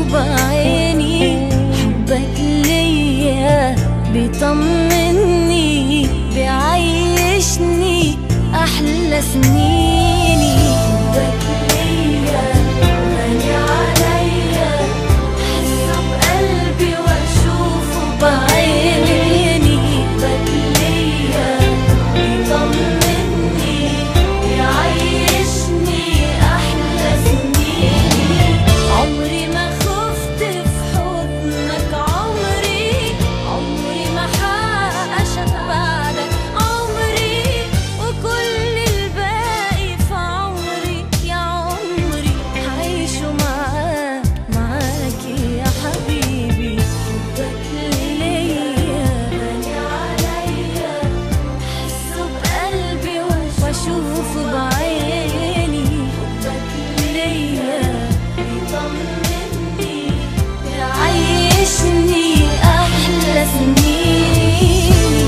بعيني حبك ليا بيطمني بيعيشني أحلى سنيني حبك ليا غالي عليا حسه بقلبي واشوفه بعيني حبك ليا بيطمني بيعيشني أحلى سنيني عمري ما خفت في حضنك عمري عمري ما حاشك بعدك عمري وكل الباقي في عمري يا عمري هعيشه معاك معاك يا حبيبي حبك ليا غالي عليا حسه بقلبي واشوفه بعيني حبك ليا بيطمني بيعيشني احلى سنيني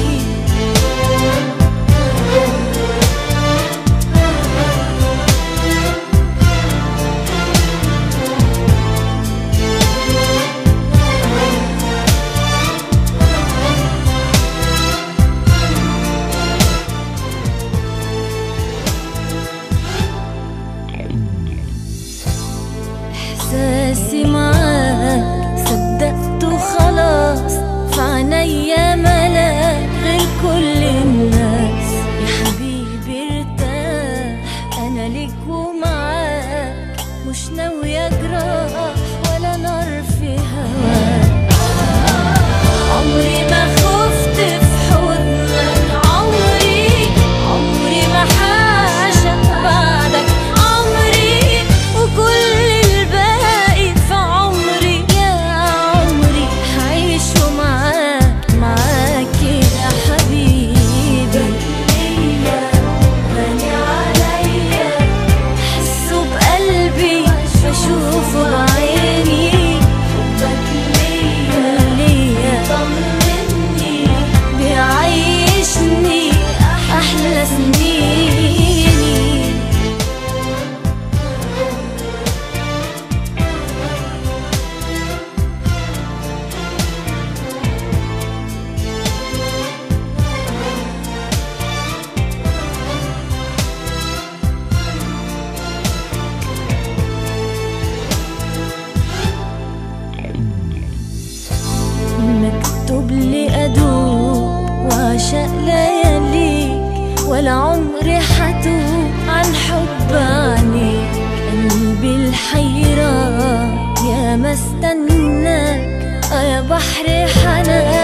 احساسي معاك صدقته خلاص في عينيا ملاك غير كل الناس يا حبيبي ارتاح انا ليك ومعاك مش ناوية جراح ولا نار في هواك عمري ما خفت في حضنك عمري عمري ما حاشك بعدك عمري وكل الباقي في عمري يا عمري هعيشه معاك معاك يا حبيبي غالي عليا حسه بقلبي بشوفه بعيني حبك ليا ليا طمني بيعيشني أحلى سنيني مكتوب لي أدوب وعشق لياليك ولا عمري حتوب عن حب عنيك قلبي الحيران يا ما استناك آه يا بحر حنان